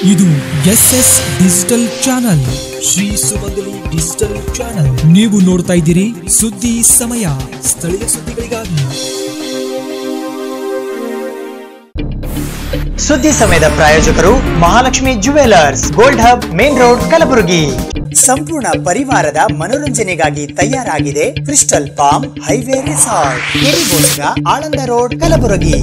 ಇದು S S digital channel Shri Sumangali digital channel ನೀವು ನೋಡ್ತಾ ಇದ್ದೀರಿ ಸುದ್ದಿ ಸಮಯ ಸ್ಥಳೀಯ ಸುದ್ದಿಗಳಿಗಾಗಿ ಸುದ್ದಿ ಸಮಯದ ಪ್ರಾಯೋಜಕರು Mahalakshmi jewellers gold hub main road Kalaburagi ಸಂಪೂರ್ಣ ಪರಿವಾರದ ಮನೋರಂಜನೆಗಾಗಿ ತಯಾರಾಗಿದೆ ಕ್ರಿಸ್ಟಲ್ ಪಾಮ್ ಹೈವೇ ರೆಸಾರ್ಟ್ ಕೆರಿಗೋಸ್ಗ ಆಳಂದ ರೋಡ್ ಕಲಬುರಗಿ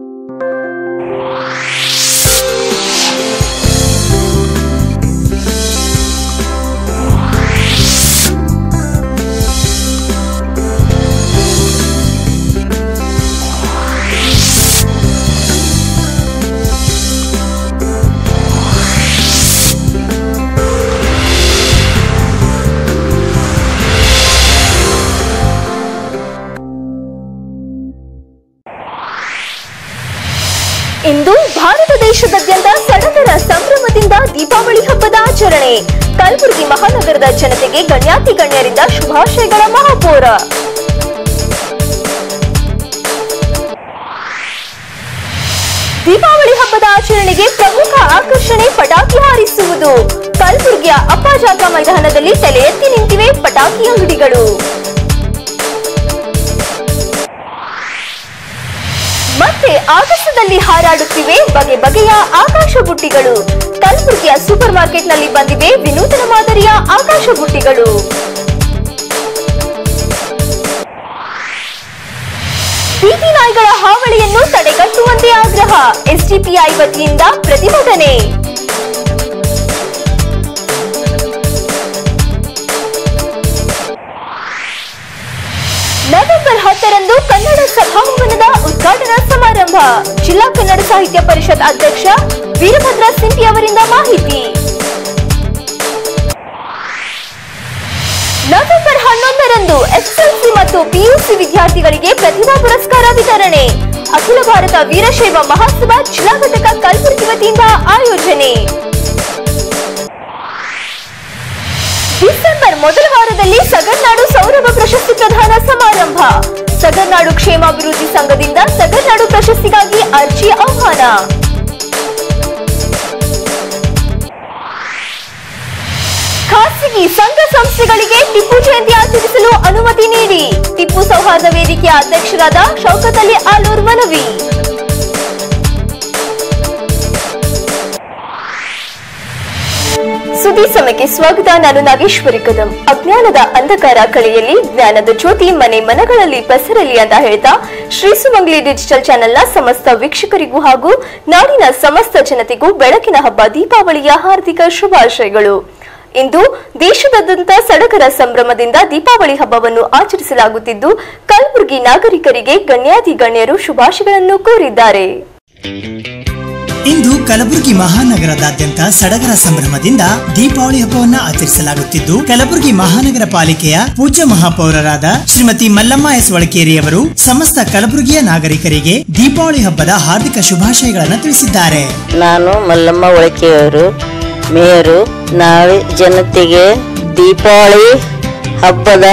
ಇಂದು ಭಾರತ ದೇಶದಾದ್ಯಂತ ಸಡಗರ ಸಂಭ್ರಮದಿಂದ ದೀಪಾವಳಿ ಹಬ್ಬದ ಆಚರಣೆ ಕಲಬುರಗಿ ಮಹಾನಗರದ ಜನತೆಗೆ ಗಣ್ಯಾತಿ ಗಣ್ಯರಿಂದ ಶುಭಾಶಯಗಳ ಮಹಾಪೌರ ದೀಪಾವಳಿ ಹಬ್ಬದ ಆಚರಣೆಗೆ ಪ್ರಮುಖ ಆಕರ್ಷಣೆ ಪಟಾಕಿ ಹಾರಿಸುವುದು ಕಲಬುರಗಿಯ ಅಪ್ಪಾಜಾಗ ಮೈದಾನದಲ್ಲಿ ತಲೆ ಎತ್ತಿ ನಿಂತಿವೆ ಪಟಾಕಿ ಅಂಗಡಿಗಳು ಮತ್ತೆ ಆಗಸದಲ್ಲಿ ಹಾರಾಡುತ್ತಿವೆ ಬಗೆ ಬಗೆಯ ಆಕಾಶ ಬುಟ್ಟಿಗಳು ಕಲಬುರಗಿಯ ಸೂಪರ್ ಮಾರ್ಕೆಟ್ನಲ್ಲಿ ಬಂದಿವೆ ವಿನೂತನ ಮಾದರಿಯ ಆಕಾಶ ಬುಟ್ಟಿಗಳು ಬೀದಿ ನಾಯಿಗಳ ಹಾವಳಿಯನ್ನು ತಡೆಗಟ್ಟುವಂತೆ ಆಗ್ರಹ ಎಸ್ಡಿಪಿಐ ವತಿಯಿಂದ ಪ್ರತಿಭಟನೆ ನವೆಂಬರ್ ಹತ್ತರಂದು ಕನ್ನಡ ಸಭಾಭವನದ ಉದ್ಘಾಟನಾ ಸಮಾರಂಭ ಜಿಲ್ಲಾ ಕನ್ನಡ ಸಾಹಿತ್ಯ ಪರಿಷತ್ ಅಧ್ಯಕ್ಷ ವೀರಭದ್ರ ಸಿಂಪಿ ಅವರಿಂದ ಮಾಹಿತಿ ನವೆಂಬರ್ ಹನ್ನೊಂದರಂದು ಎಸ್ಎಲ್ಸಿ ಮತ್ತು ಪಿಯುಸಿ ವಿದ್ಯಾರ್ಥಿಗಳಿಗೆ ಪ್ರತಿಭಾ ಪುರಸ್ಕಾರ ವಿತರಣೆ ಅಖಿಲ ಭಾರತ ವೀರಶೈವ ಮಹಾಸಭಾ ಜಿಲ್ಲಾ ಘಟಕ ಕಲಬುರಗಿ ವತಿಯಿಂದ ಆಯೋಜನೆ ಡಿಸೆಂಬರ್ ಮೊದಲ ವಾರದಲ್ಲಿ ಸಗರ್ನಾಡು ಸೌರಭ ಪ್ರಶಸ್ತಿ ಪ್ರದಾನ ಸಮಾರಂಭ ಸಗರ್ನಾಡು ಕ್ಷೇಮಾಭಿವೃದ್ಧಿ ಸಂಘದಿಂದ ಸಗರ್ನಾಡು ಪ್ರಶಸ್ತಿಗಾಗಿ ಅರ್ಜಿ ಆಹ್ವಾನ ಖಾಸಗಿ ಸಂಘ ಸಂಸ್ಥೆಗಳಿಗೆ ಟಿಪ್ಪು ಜಯಂತಿ ಆಚರಿಸಲು ಅನುಮತಿ ನೀಡಿ ಟಿಪ್ಪು ಸೌಹಾರ್ದ ವೇದಿಕೆಯ ಅಧ್ಯಕ್ಷರಾದ ಶೌಕತ್ ಅಲಿ ಆಲೂರ್ ಮನವಿ ಸುದ್ದಿ ಸಮಯಕ್ಕೆ ಸ್ವಾಗತ ನಾನು ನಾಗೇಶ್ವರಿ ಕದಂ ಅಜ್ಞಾನದ ಅಂಧಕಾರ ಕಳೆಯಲ್ಲಿ ಜ್ಞಾನದ ಜ್ಯೋತಿ ಮನೆ ಮನಗಳಲ್ಲಿ ಪಸರಲಿ ಅಂತ ಹೇಳ್ತಾ ಶ್ರೀ ಸುಮಂಗ್ಲಿ ಡಿಜಿಟಲ್ ಚಾನೆಲ್ನ ಸಮಸ್ತ ವೀಕ್ಷಕರಿಗೂ ಹಾಗೂ ನಾಡಿನ ಸಮಸ್ತ ಜನತೆಗೂ ಬೆಳಕಿನ ಹಬ್ಬ ದೀಪಾವಳಿಯ ಹಾರ್ದಿಕ ಶುಭಾಶಯಗಳು ಇಂದು ದೇಶದಾದ್ಯಂತ ಸಡಗರ ಸಂಭ್ರಮದಿಂದ ದೀಪಾವಳಿ ಹಬ್ಬವನ್ನು ಆಚರಿಸಲಾಗುತ್ತಿದ್ದು ಕಲಬುರಗಿ ನಾಗರಿಕರಿಗೆ ಗಣ್ಯಾತಿ ಗಣ್ಯರು ಶುಭಾಶಯಗಳನ್ನು ಕೋರಿದ್ದಾರೆ ಇಂದು ಕಲಬುರಗಿ ಮಹಾನಗರದಾದ್ಯಂತ ಸಡಗರ ಸಂಭ್ರಮದಿಂದ ದೀಪಾವಳಿ ಹಬ್ಬವನ್ನ ಆಚರಿಸಲಾಗುತ್ತಿದ್ದು ಕಲಬುರಗಿ ಮಹಾನಗರ ಪಾಲಿಕೆಯ ಪೂಜ್ಯ ಮಹಾಪೌರರಾದ ಶ್ರೀಮತಿ ಮಲ್ಲಮ್ಮ ಎಸ್ ಒಳಕೇರಿಯವರು ಸಮಸ್ತ ಕಲಬುರಗಿಯ ನಾಗರಿಕರಿಗೆ ದೀಪಾವಳಿ ಹಬ್ಬದ ಹಾರ್ದಿಕ ಶುಭಾಶಯಗಳನ್ನು ತಿಳಿಸಿದ್ದಾರೆ ನಾನು ಮಲ್ಲಮ್ಮ ಒಳಕೆಯವರು ಮೇಯರು ನಾಳೆ ಜನತೆಗೆ ದೀಪಾವಳಿ ಹಬ್ಬದ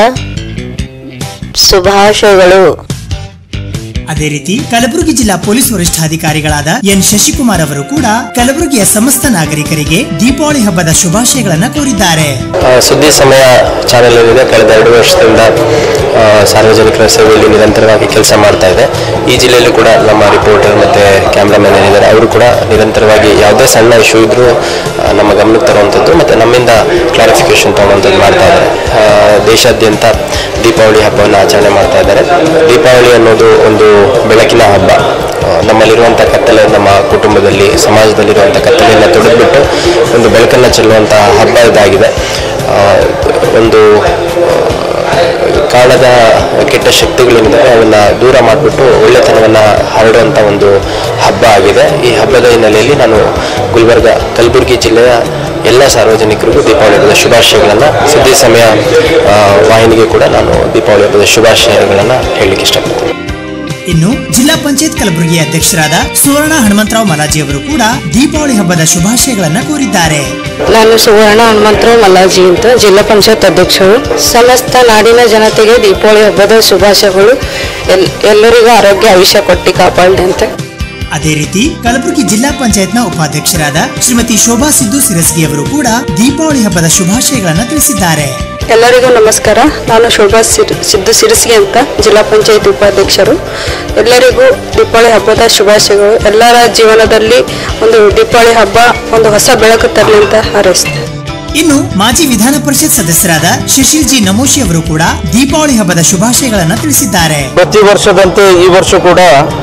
ಶುಭಾಶಯಗಳು ಅದೇ ರೀತಿ ಕಲಬುರಗಿ ಜಿಲ್ಲಾ ಪೊಲೀಸ್ ವರಿಷ್ಠಾಧಿಕಾರಿಗಳಾದ ಎನ್ ಶಶಿಕುಮಾರ್ ಅವರು ಕೂಡ ಕಲಬುರಗಿಯ ಸಮಸ್ತ ನಾಗರಿಕರಿಗೆ ದೀಪಾವಳಿ ಹಬ್ಬದ ಶುಭಾಶಯಗಳನ್ನ ಕೋರಿದ್ದಾರೆ ಆ, ಸುದ್ದಿ ಸಮಯ ಚಾನೆಲ್ ಏನಿದೆ ಕಳೆದ ಎರಡು ವರ್ಷದಿಂದ ಆ, ಸಾರ್ವಜನಿಕರ ಸೇವೆಯಲ್ಲಿ ನಿರಂತರವಾಗಿ ಕೆಲಸ ಮಾಡ್ತಾ ಇದೆ ಈ ಜಿಲ್ಲೆಯಲ್ಲೂ ಕೂಡ ನಮ್ಮ ರಿಪೋರ್ಟರ್ ಮತ್ತು ಕ್ಯಾಮ್ರಾಮನ್ ಏನಿದ್ದಾರೆ ಅವರು ಕೂಡ ನಿರಂತರವಾಗಿ ಯಾವುದೇ ಸಣ್ಣ ಇಶ್ಯೂ ಇದ್ರೂ ಆ, ನಮ್ಮ ಗಮನಕ್ಕೆ ತರುವಂಥದ್ದು ಮತ್ತು ನಮ್ಮಿಂದ ಕ್ಲಾರಿಫಿಕೇಶನ್ ತೊಗೊಳುವಂಥದ್ದು ಮಾಡ್ತಾ ಇದ್ದಾರೆ ಆ, ದೇಶಾದ್ಯಂತ ದೀಪಾವಳಿ ಹಬ್ಬವನ್ನು ಆಚರಣೆ ಮಾಡ್ತಾ ಇದ್ದಾರೆ ದೀಪಾವಳಿ ಅನ್ನೋದು ಒಂದು ಬೆಳಕಿನ ಹಬ್ಬ ಆ, ನಮ್ಮಲ್ಲಿರುವಂಥ ಕತ್ತಲೆ ನಮ್ಮ ಕುಟುಂಬದಲ್ಲಿ ಸಮಾಜದಲ್ಲಿರುವಂಥ ಕತ್ತಲೆಯನ್ನು ತೊಡೆದ್ಬಿಟ್ಟು ಒಂದು ಬೆಳಕನ್ನು ಚೆಲ್ಲುವಂಥ ಹಬ್ಬ ಇದಾಗಿದೆ ಆ, ಒಂದು ಆ, ಕಾಣದ ಕೆಟ್ಟ ಶಕ್ತಿಗಳೇನಿದ್ದಾವೆ ಅವನ್ನು ದೂರ ಮಾಡಿಬಿಟ್ಟು ಒಳ್ಳೆತನವನ್ನು ಹರಡುವಂಥ ಒಂದು ಹಬ್ಬ ಆಗಿದೆ ಈ ಹಬ್ಬದ ಹಿನ್ನೆಲೆಯಲ್ಲಿ ನಾನು ಗುಲ್ಬರ್ಗ ಕಲಬುರಗಿ ಜಿಲ್ಲೆಯ ಎಲ್ಲ ಸಾರ್ವಜನಿಕರಿಗೂ ದೀಪಾವಳಿ ಹಬ್ಬದ ಶುಭಾಶಯಗಳನ್ನು ಸುದ್ದಿ ಸಮಯ ಆ, ವಾಹಿನಿಗೆ ಕೂಡ ನಾನು ದೀಪಾವಳಿ ಹಬ್ಬದ ಶುಭಾಶಯಗಳನ್ನು ಹೇಳಲಿಕ್ಕೆ ಇಷ್ಟಪಡ್ತೀನಿ ಇನ್ನು ಜಿಲ್ಲಾ ಪಂಚಾಯತ್ ಕಲಬುರಗಿ ಅಧ್ಯಕ್ಷರಾದ ಸುವರ್ಣ ಹನುಮಂತರಾವ್ ಮಲಾಜಿ ಅವರು ಕೂಡ ದೀಪಾವಳಿ ಹಬ್ಬದ ಶುಭಾಶಯಗಳನ್ನ ಕೋರಿದ್ದಾರೆ ನಾನು ಸುವರ್ಣ ಹನುಮಂತರಾವ್ ಮಲ್ಲಾಜಿ ಅಂತ ಜಿಲ್ಲಾ ಪಂಚಾಯತ್ ಅಧ್ಯಕ್ಷರು ಸಮಸ್ತ ನಾಡಿನ ಜನತೆಗೆ ದೀಪಾವಳಿ ಹಬ್ಬದ ಶುಭಾಶಯಗಳು ಎಲ್ ಎಲ್ಲರಿಗೂ ಆರೋಗ್ಯ ಆಯುಷ್ಯ ಕೊಟ್ಟು ಕಾಪಾಡಲಿ ಅಂತ ಅದೇ ರೀತಿ ಕಲಬುರಗಿ ಜಿಲ್ಲಾ ಪಂಚಾಯತ್ನ ಉಪಾಧ್ಯಕ್ಷರಾದ ಶ್ರೀಮತಿ ಶೋಭಾ ಸಿದ್ದು ಸಿರಸ್ಗಿ ಅವರು ಕೂಡ ದೀಪಾವಳಿ ಹಬ್ಬದ ಶುಭಾಶಯಗಳನ್ನ ತಿಳಿಸಿದ್ದಾರೆ ಎಲ್ಲರಿಗೂ ನಮಸ್ಕಾರ ನಾನು ಶೋಭಾ ಸಿರ್ ಸಿದ್ದು ಸಿರಿಸಿಗೆ ಅಂತ ಜಿಲ್ಲಾ ಪಂಚಾಯತ್ ಉಪಾಧ್ಯಕ್ಷರು ಎಲ್ಲರಿಗೂ ದೀಪಾವಳಿ ಹಬ್ಬದ ಶುಭಾಶಯಗಳು ಎಲ್ಲರ ಜೀವನದಲ್ಲಿ ಒಂದು ದೀಪಾವಳಿ ಹಬ್ಬ ಒಂದು ಹೊಸ ಬೆಳಕು ತರಲಿ ಅಂತ ಹಾರೈಸ್ತೇನೆ ಇನ್ನು ಮಾಜಿ ವಿಧಾನ ಪರಿಷತ್ ಸದಸ್ಯರಾದ ಶಿಶಿಲ್ ಜಿ ನಮೋಶಿ ಅವರು ಕೂಡ ದೀಪಾವಳಿ ಹಬ್ಬದ ಶುಭಾಶಯಗಳನ್ನ ತಿಳಿಸಿದ್ದಾರೆ ಪ್ರತಿ ವರ್ಷದಂತೆ ಈ ವರ್ಷ ಕೂಡ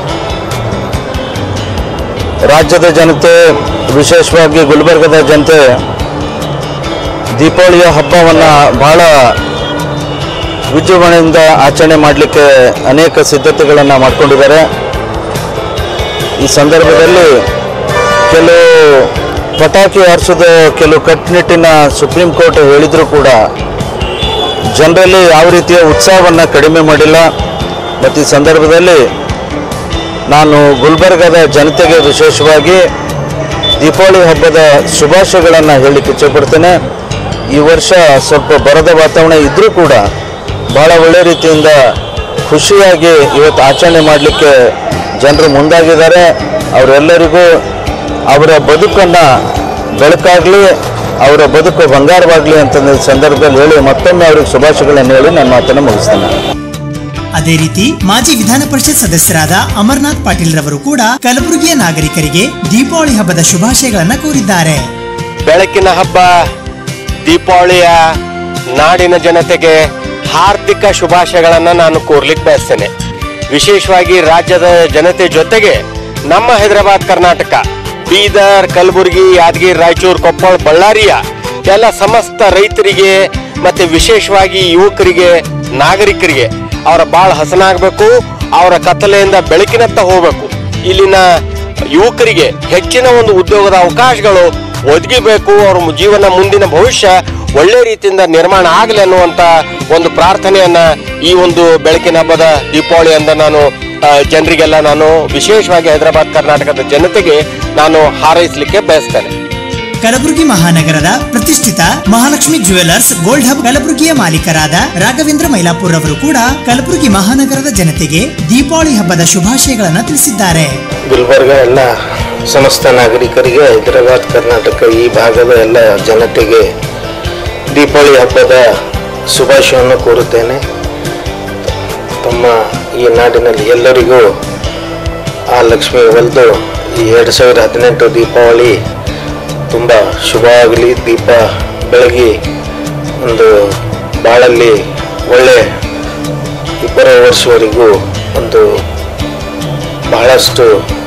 ರಾಜ್ಯದ ಜನತೆ ವಿಶೇಷವಾಗಿ ಗುಲ್ಬರ್ಗದ ಜನತೆ ದೀಪಾವಳಿಯ ಹಬ್ಬವನ್ನು ಬಹಳ ವಿಜೃಂಭಣೆಯಿಂದ ಆಚರಣೆ ಮಾಡಲಿಕ್ಕೆ ಅನೇಕ ಸಿದ್ಧತೆಗಳನ್ನು ಮಾಡಿಕೊಂಡಿದ್ದಾರೆ ಈ ಸಂದರ್ಭದಲ್ಲಿ ಕೆಲವು ಪಟಾಕಿ ಹಾರಿಸೋದು ಕೆಲವು ಕಟ್ಟುನಿಟ್ಟಿನ ಸುಪ್ರೀಂ ಕೋರ್ಟ್ ಹೇಳಿದರೂ ಕೂಡ ಜನರಲ್ಲಿ ಯಾವ ರೀತಿಯ ಉತ್ಸಾಹವನ್ನು ಕಡಿಮೆ ಮಾಡಿಲ್ಲ ಮತ್ತು ಈ ಸಂದರ್ಭದಲ್ಲಿ ನಾನು ಗುಲ್ಬರ್ಗದ ಜನತೆಗೆ ವಿಶೇಷವಾಗಿ ದೀಪಾವಳಿ ಹಬ್ಬದ ಶುಭಾಶಯಗಳನ್ನು ಹೇಳಲಿಕ್ಕೆ ಇಚ್ಛೆಪಡ್ತೇನೆ ಈ ವರ್ಷ ಸ್ವಲ್ಪ ಬರದ ವಾತಾವರಣ ಇದ್ದರೂ ಕೂಡ ಭಾಳ ಒಳ್ಳೆ ರೀತಿಯಿಂದ ಖುಷಿಯಾಗಿ ಇವತ್ತು ಆಚರಣೆ ಮಾಡಲಿಕ್ಕೆ ಜನರು ಮುಂದಾಗಿದ್ದಾರೆ ಅವರೆಲ್ಲರಿಗೂ ಅವರ ಬದುಕನ್ನು ಬೆಳಕಾಗಲಿ ಅವರ ಬದುಕು ಬಂಗಾರವಾಗಲಿ ಅಂತ ಈ ಸಂದರ್ಭದಲ್ಲಿ ಹೇಳಿ ಮತ್ತೊಮ್ಮೆ ಅವ್ರಿಗೆ ಶುಭಾಶಯಗಳನ್ನು ಹೇಳಿ ನನ್ನ ಮಾತನ್ನು ಮುಗಿಸ್ತೇನೆ ಅದೇ ರೀತಿ ಮಾಜಿ ವಿಧಾನ ಪರಿಷತ್ ಸದಸ್ಯರಾದ ಅಮರ್ನಾಥ್ ಪಾಟೀಲ್ ರವರು ಕೂಡ ಕಲಬುರಗಿಯ ನಾಗರಿಕರಿಗೆ ದೀಪಾವಳಿ ಹಬ್ಬದ ಶುಭಾಶಯಗಳನ್ನ ಕೋರಿದ್ದಾರೆ ಬೆಳಕಿನ ಹಬ್ಬ ದೀಪಾವಳಿಯ ನಾಡಿನ ಜನತೆಗೆ ಹಾರ್ದಿಕ ಶುಭಾಶಯಗಳನ್ನು ನಾನು ಕೋರ್ಲಿಕ್ಕೆ ಬಯಸ್ತೇನೆ ವಿಶೇಷವಾಗಿ ರಾಜ್ಯದ ಜನತೆ ಜೊತೆಗೆ ನಮ್ಮ ಹೈದರಾಬಾದ್ ಕರ್ನಾಟಕ ಬೀದರ್ ಕಲಬುರಗಿ ಯಾದಗಿರಿ ರಾಯಚೂರು ಕೊಪ್ಪಳ ಬಳ್ಳಾರಿಯ ಎಲ್ಲ ಸಮಸ್ತ ರೈತರಿಗೆ ಮತ್ತೆ ವಿಶೇಷವಾಗಿ ಯುವಕರಿಗೆ ನಾಗರಿಕರಿಗೆ ಅವರ ಬಾಳ ಹಸನಾಗಬೇಕು ಅವರ ಕತ್ತಲೆಯಿಂದ ಬೆಳಕಿನತ್ತ ಹೋಗಬೇಕು ಇಲ್ಲಿನ ಯುವಕರಿಗೆ ಹೆಚ್ಚಿನ ಒಂದು ಉದ್ಯೋಗದ ಅವಕಾಶಗಳು ಒದಗಿಬೇಕು ಅವ್ರ ಮು- ಜೀವನ ಮುಂದಿನ ಭವಿಷ್ಯ ಒಳ್ಳೆ ರೀತಿಯಿಂದ ನಿರ್ಮಾಣ ಆಗಲಿ ಅನ್ನುವಂತ ಒಂದು ಪ್ರಾರ್ಥನೆಯನ್ನ ಈ ಒಂದು ಬೆಳಕಿನ ಹಬ್ಬದ ದೀಪಾವಳಿ ಅಂದ ನಾನು ಆ, ಜನರಿಗೆಲ್ಲ ನಾನು ವಿಶೇಷವಾಗಿ ಹೈದರಾಬಾದ್ ಕರ್ನಾಟಕದ ಜನತೆಗೆ ನಾನು ಹಾರೈಸಲಿಕ್ಕೆ ಬಯಸ್ತೇನೆ ಕಲಬುರಗಿ ಮಹಾನಗರದ ಪ್ರತಿಷ್ಠಿತ ಮಹಾಲಕ್ಷ್ಮಿ ಜುವೆಲರ್ಸ್ ಗೋಲ್ಡ್ ಹಬ್ ಕಲಬುರಗಿಯ ಮಾಲೀಕರಾದ ರಾಘವೇಂದ್ರ ಮೈಲಾಪುರ್ ಅವರು ಕೂಡ ಕಲಬುರಗಿ ಮಹಾನಗರದ ಜನತೆಗೆ ದೀಪಾವಳಿ ಹಬ್ಬದ ಶುಭಾಶಯಗಳನ್ನ ತಿಳಿಸಿದ್ದಾರೆ ಗುಲ್ಬರ್ಗ ಎಲ್ಲ ಸಮಸ್ತ ನಾಗರಿಕರಿಗೆ ಹೈದರಾಬಾದ್ ಕರ್ನಾಟಕ ಈ ಭಾಗದ ಎಲ್ಲ ಜನತೆಗೆ ದೀಪಾವಳಿ ಹಬ್ಬದ ಶುಭಾಶಯವನ್ನು ಕೋರುತ್ತೇನೆ ತಮ್ಮ ಈ ನಾಡಿನಲ್ಲಿ ಎಲ್ಲರಿಗೂ ಆ ಲಕ್ಷ್ಮಿ ಒಲಿದು ಈ ಎರಡು ಸಾವಿರದ ಹದಿನೆಂಟು ದೀಪಾವಳಿ ತುಂಬ ಶುಭವಾಗಲಿ ದೀಪ ಬೆಳಗಿ ಒಂದು ಬಾಳಲ್ಲಿ ಒಳ್ಳೆ ಇಬ್ಬರ ವರ್ಷವರೆಗೂ ಒಂದು ಬಹಳಷ್ಟು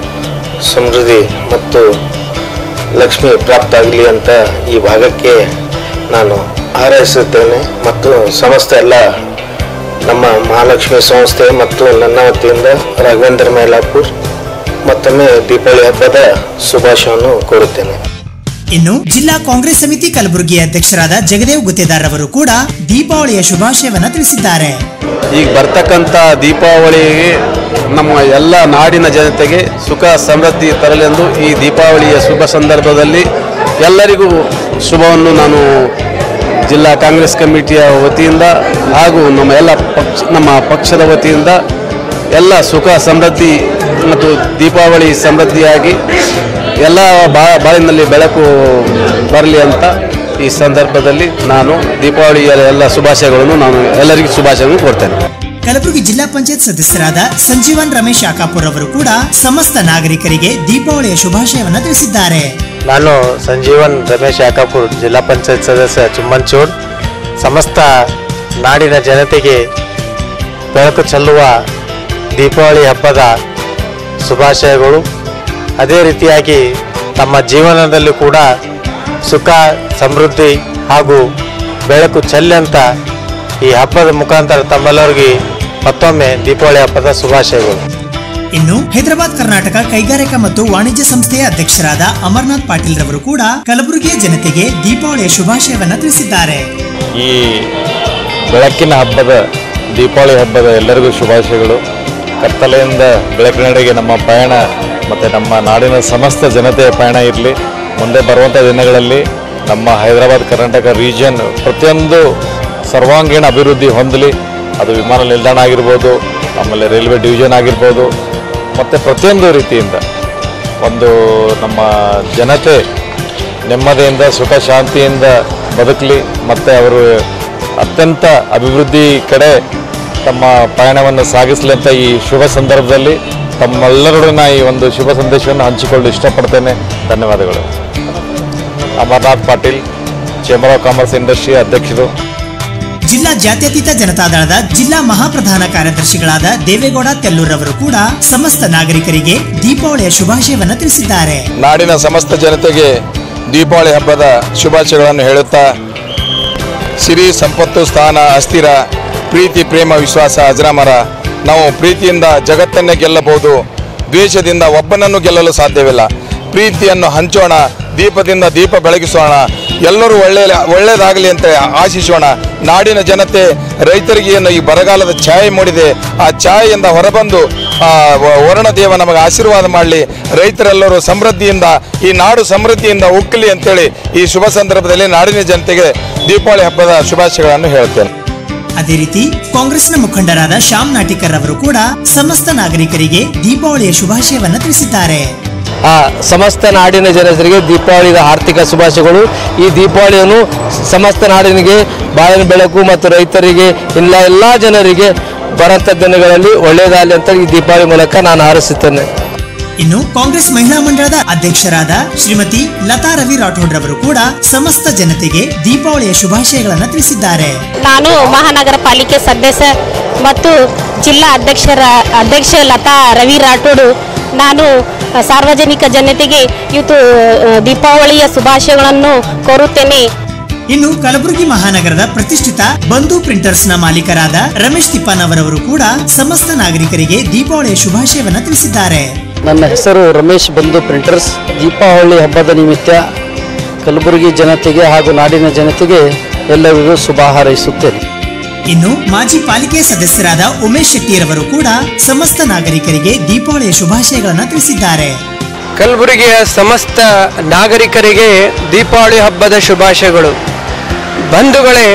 ಸಮೃದ್ಧಿ ಮತ್ತು ಲಕ್ಷ್ಮಿ ಪ್ರಾಪ್ತ ಆಗಲಿ ಅಂತ ಈ ಭಾಗಕ್ಕೆ ನಾನು ಹಾರೈಸುತ್ತೇನೆ ಮತ್ತು ಸಮಸ್ತ ಎಲ್ಲ ನಮ್ಮ ಮಹಾಲಕ್ಷ್ಮಿ ಸಂಸ್ಥೆ ಮತ್ತು ನನ್ನ ವತಿಯಿಂದ ರಾಘವೇಂದ್ರ ಮೈಲಾಪುರ್ ಮತ್ತೊಮ್ಮೆ ದೀಪಾವಳಿ ಹಬ್ಬದ ಶುಭಾಶಯವನ್ನು ಕೋರುತ್ತೇನೆ ಇನ್ನು ಜಿಲ್ಲಾ ಕಾಂಗ್ರೆಸ್ ಸಮಿತಿ ಕಲಬುರಗಿ ಅಧ್ಯಕ್ಷರಾದ ಜಗದೇವ್ ಗುತ್ತೇದಾರ್ ಅವರು ಕೂಡ ದೀಪಾವಳಿಯ ಶುಭಾಶಯವನ್ನ ತಿಳಿಸಿದ್ದಾರೆ ಈಗ ಬರ್ತಕ್ಕಂಥ ದೀಪಾವಳಿಗೆ ನಮ್ಮ ಎಲ್ಲ ನಾಡಿನ ಜನತೆಗೆ ಸುಖ ಸಮೃದ್ಧಿ ತರಲೆಂದು ಈ ದೀಪಾವಳಿಯ ಶುಭ ಸಂದರ್ಭದಲ್ಲಿ ಎಲ್ಲರಿಗೂ ಶುಭವನ್ನು ನಾನು ಜಿಲ್ಲಾ ಕಾಂಗ್ರೆಸ್ ಕಮಿಟಿಯ ವತಿಯಿಂದ ಹಾಗೂ ನಮ್ಮ ಎಲ್ಲ ಪಕ್ಷ ನಮ್ಮ ಪಕ್ಷದ ವತಿಯಿಂದ ಎಲ್ಲ ಸುಖ ಸಮೃದ್ಧಿ ಮತ್ತು ದೀಪಾವಳಿ ಸಮೃದ್ಧಿಯಾಗಿ ಎಲ್ಲ ಬಾ ಬಾಳಿನಲ್ಲಿ ಬೆಳಕು ಬರಲಿ ಅಂತ ಈ ಸಂದರ್ಭದಲ್ಲಿ ನಾನು ದೀಪಾವಳಿಯ ಎಲ್ಲ ಶುಭಾಶಯಗಳನ್ನು ನಾನು ಎಲ್ಲರಿಗೂ ಶುಭಾಶಯಗಳನ್ನು ಕೋರ್ತೇನೆ ಕಲಬುರಗಿ ಜಿಲ್ಲಾ ಪಂಚಾಯತ್ ಸದಸ್ಯರಾದ ಸಂಜೀವನ್ ರಮೇಶ್ ಆಕಾಪುರ್ ಅವರು ಕೂಡ ಸಮಸ್ತ ನಾಗರಿಕರಿಗೆ ದೀಪಾವಳಿಯ ಶುಭಾಶಯವನ್ನ ತಿಳಿಸಿದ್ದಾರೆ ನಾನು ಸಂಜೀವನ್ ರಮೇಶ್ ಯಾಕಾಪುರ್ ಜಿಲ್ಲಾ ಪಂಚಾಯತ್ ಸದಸ್ಯ ಚುಮ್ಮಂಚೂರ್ ಸಮಸ್ತ ನಾಡಿನ ಜನತೆಗೆ ಬೆಳಕು ಚೆಲ್ಲುವ ದೀಪಾವಳಿ ಹಬ್ಬದ ಶುಭಾಶಯಗಳು ಅದೇ ರೀತಿಯಾಗಿ ತಮ್ಮ ಜೀವನದಲ್ಲಿ ಕೂಡ ಸುಖ ಸಮೃದ್ಧಿ ಹಾಗೂ ಬೆಳಕು ಚೆಲ್ಲಿ ಅಂತ ಈ ಹಬ್ಬದ ಮುಖಾಂತರ ತಮ್ಮೆಲ್ಲರಿಗೆ ಮತ್ತೊಮ್ಮೆ ದೀಪಾವಳಿ ಹಬ್ಬದ ಶುಭಾಶಯಗಳು ಇನ್ನು ಹೈದರಾಬಾದ್ ಕರ್ನಾಟಕ ಕೈಗಾರಿಕಾ ಮತ್ತು ವಾಣಿಜ್ಯ ಸಂಸ್ಥೆಯ ಅಧ್ಯಕ್ಷರಾದ ಅಮರ್ನಾಥ್ ಪಾಟೀಲ್ ರವರು ಕೂಡ ಕಲಬುರಗಿಯ ಜನತೆಗೆ ದೀಪಾವಳಿಯ ಶುಭಾಶಯವನ್ನ ತಿಳಿಸಿದ್ದಾರೆ ಈ ಬೆಳಕಿನ ಹಬ್ಬದ ದೀಪಾವಳಿ ಹಬ್ಬದ ಎಲ್ಲರಿಗೂ ಶುಭಾಶಯಗಳು ಕತ್ತಲೆಯಿಂದ ಬೆಳಕಿನೆಡೆಗೆ ನಮ್ಮ ಪಯಣ ಮತ್ತು ನಮ್ಮ ನಾಡಿನ ಸಮಸ್ತ ಜನತೆಯ ಪಯಣ ಇರಲಿ ಮುಂದೆ ಬರುವಂಥ ದಿನಗಳಲ್ಲಿ ನಮ್ಮ ಹೈದರಾಬಾದ್ ಕರ್ನಾಟಕ ರೀಜಿಯನ್ ಪ್ರತಿಯೊಂದು ಸರ್ವಾಂಗೀಣ ಅಭಿವೃದ್ಧಿ ಹೊಂದಲಿ ಅದು ವಿಮಾನ ನಿಲ್ದಾಣ ಆಗಿರ್ಬೋದು ಆಮೇಲೆ ರೈಲ್ವೆ ಡಿವಿಷನ್ ಆಗಿರ್ಬೋದು ಮತ್ತು ಪ್ರತಿಯೊಂದು ರೀತಿಯಿಂದ ಒಂದು ನಮ್ಮ ಜನತೆ ನೆಮ್ಮದಿಯಿಂದ ಸುಖ ಶಾಂತಿಯಿಂದ ಬದುಕಲಿ ಮತ್ತು ಅವರು ಅತ್ಯಂತ ಅಭಿವೃದ್ಧಿ ಕಡೆ ತಮ್ಮ ಪಯಣವನ್ನು ಸಾಗಿಸಲಿ ಅಂತ ಈ ಶುಭ ಸಂದರ್ಭದಲ್ಲಿ ತಮ್ಮೆಲ್ಲರೊಡನ ಈ ಒಂದು ಶುಭ ಸಂದೇಶವನ್ನು ಹಂಚಿಕೊಳ್ಳಲು ಇಷ್ಟಪಡ್ತೇನೆ ಧನ್ಯವಾದಗಳು Amarnath Patil chamber of commerce industry ಅಧ್ಯಕ್ಷರು ಜಿಲ್ಲಾ ಜಾತ್ಯತೀತ ಜನತಾದಳದ ಜಿಲ್ಲಾ ಮಹಾಪ್ರಧಾನ ಕಾರ್ಯದರ್ಶಿಗಳಾದ ದೇವೇಗೌಡ ತೆಲ್ಲೂರವರು ಕೂಡ ಸಮಸ್ತ ನಾಗರಿಕರಿಗೆ ದೀಪಾವಳಿಯ ಶುಭಾಶಯವನ್ನ ತಿಳಿಸಿದ್ದಾರೆ ನಾಡಿನ ಸಮಸ್ತ ಜನತೆಗೆ ದೀಪಾವಳಿ ಹಬ್ಬದ ಶುಭಾಶಯಗಳನ್ನು ಹೇಳುತ್ತಾ ಸಿರಿ ಸಂಪತ್ತು ಸ್ಥಾನ ಅಸ್ಥಿರ ಪ್ರೀತಿ ಪ್ರೇಮ ವಿಶ್ವಾಸ ಅಜರಾಮರ ನಾವು ಪ್ರೀತಿಯಿಂದ ಜಗತ್ತನ್ನೇ ಗೆಲ್ಲಬಹುದು ದ್ವೇಷದಿಂದ ಒಬ್ಬನನ್ನು ಗೆಲ್ಲಲು ಸಾಧ್ಯವಿಲ್ಲ ಪ್ರೀತಿಯನ್ನು ಹಂಚೋಣ ದೀಪದಿಂದ ದೀಪ ಬೆಳಗಿಸೋಣ ಎಲ್ಲರೂ ಒಳ್ಳೆ ಒಳ್ಳೆಯದಾಗಲಿ ಅಂತ ಆಶಿಸೋಣ ನಾಡಿನ ಜನತೆ ರೈತರಿಗೆ ಏನು ಈ ಬರಗಾಲದ ಛಾಯೆ ಮೂಡಿದೆ ಆ ಛಾಯೆಯಿಂದ ಹೊರಬಂದು ಆ ವ- ವರುಣದೇವ ನಮಗೆ ಆಶೀರ್ವಾದ ಮಾಡಲಿ ರೈತರೆಲ್ಲರೂ ಸಮೃದ್ಧಿಯಿಂದ ಈ ನಾಡು ಸಮೃದ್ಧಿಯಿಂದ ಉಕ್ಕಲಿ ಅಂತೇಳಿ ಈ ಶುಭ ಸಂದರ್ಭದಲ್ಲಿ ನಾಡಿನ ಜನತೆಗೆ ದೀಪಾವಳಿ ಹಬ್ಬದ ಶುಭಾಶಯಗಳನ್ನು ಹೇಳ್ತೇನೆ ಅದೇ ರೀತಿ ಕಾಂಗ್ರೆಸ್ನ ಮುಖಂಡರಾದ ಶ್ಯಾಮ್ ನಾಟಿಕರ್ ಅವರು ಕೂಡ ಸಮಸ್ತ ನಾಗರಿಕರಿಗೆ ದೀಪಾವಳಿಯ ಶುಭಾಶಯವನ್ನ ತಿಳಿಸಿದ್ದಾರೆ ಆ ಸಮಸ್ತ ನಾಡಿನ ಜನರಿಗೆ ದೀಪಾವಳಿಯ ಆರ್ಥಿಕ ಶುಭಾಶಯಗಳು ಈ ದೀಪಾವಳಿಯನ್ನು ಸಮಸ್ತ ನಾಡಿನಿಗೆ ಬಾಳಿನ ಬೆಳಕು ಮತ್ತು ರೈತರಿಗೆ ಇಲ್ಲ ಎಲ್ಲ ಜನರಿಗೆ ಬರಂತ ದಿನಗಳಲ್ಲಿ ಒಳ್ಳೆಯದಾಗಲಿ ಅಂತ ಈ ದೀಪಾವಳಿ ಮೂಲಕ ನಾನು ಹಾರೈಸುತ್ತೇನೆ ಇನ್ನು ಕಾಂಗ್ರೆಸ್ ಮಹಿಳಾ ಮಂಡಳದ ಅಧ್ಯಕ್ಷರಾದ ಶ್ರೀಮತಿ ಲತಾ ರವಿ ರಾಠೋಡ್ ರವರು ಕೂಡ ಸಮಸ್ತ ಜನತೆಗೆ ದೀಪಾವಳಿಯ ಶುಭಾಶಯಗಳನ್ನ ತಿಳಿಸಿದ್ದಾರೆ ನಾನು ಮಹಾನಗರ ಪಾಲಿಕೆ ಸದಸ್ಯ ಮತ್ತು ಜಿಲ್ಲಾ ಅಧ್ಯಕ್ಷರ ಅಧ್ಯಕ್ಷ ಲತಾ ರವಿ ರಾಠೋಡು ನಾನು ಸಾರ್ವಜನಿಕ ಜನತೆಗೆ ಇವತ್ತು ಆ, ದೀಪಾವಳಿಯ ಶುಭಾಶಯಗಳನ್ನು ಕೋರುತ್ತೇನೆ ಇನ್ನು ಕಲಬುರಗಿ ಮಹಾನಗರದ ಪ್ರತಿಷ್ಠಿತ ಬಂಧು ಪ್ರಿಂಟರ್ಸ್ ನ ಮಾಲೀಕರಾದ ರಮೇಶ್ ತಿಪ್ಪಾನ್ ಅವರವರು ಕೂಡ ಸಮಸ್ತ ನಾಗರಿಕರಿಗೆ ದೀಪಾವಳಿಯ ಶುಭಾಶಯವನ್ನ ತಿಳಿಸಿದ್ದಾರೆ ನನ್ನ ಹೆಸರು ರಮೇಶ್ ಬಂಧು ಪ್ರಿಂಟರ್ಸ್ ದೀಪಾವಳಿ ಹಬ್ಬದ ನಿಮಿತ್ತ ಕಲಬುರಗಿ ಜನತೆಗೆ ಹಾಗೂ ನಾಡಿನ ಜನತೆಗೆ ಎಲ್ಲರಿಗೂ ಶುಭ ಹಾರೈಸುತ್ತೇನೆ ಇನ್ನು ಮಾಜಿ ಪಾಲಿಕೆ ಸದಸ್ಯರಾದ ಉಮೇಶ್ ಶೆಟ್ಟಿರವರು ಕೂಡ ಸಮಸ್ತ ನಾಗರಿಕರಿಗೆ ದೀಪಾವಳಿಯ ಶುಭಾಶಯಗಳನ್ನ ತಿಳಿಸಿದ್ದಾರೆ ಕಲಬುರಗಿಯ ಸಮಸ್ತ ನಾಗರಿಕರಿಗೆ ದೀಪಾವಳಿ ಹಬ್ಬದ ಶುಭಾಶಯಗಳು ಬಂಧುಗಳೇ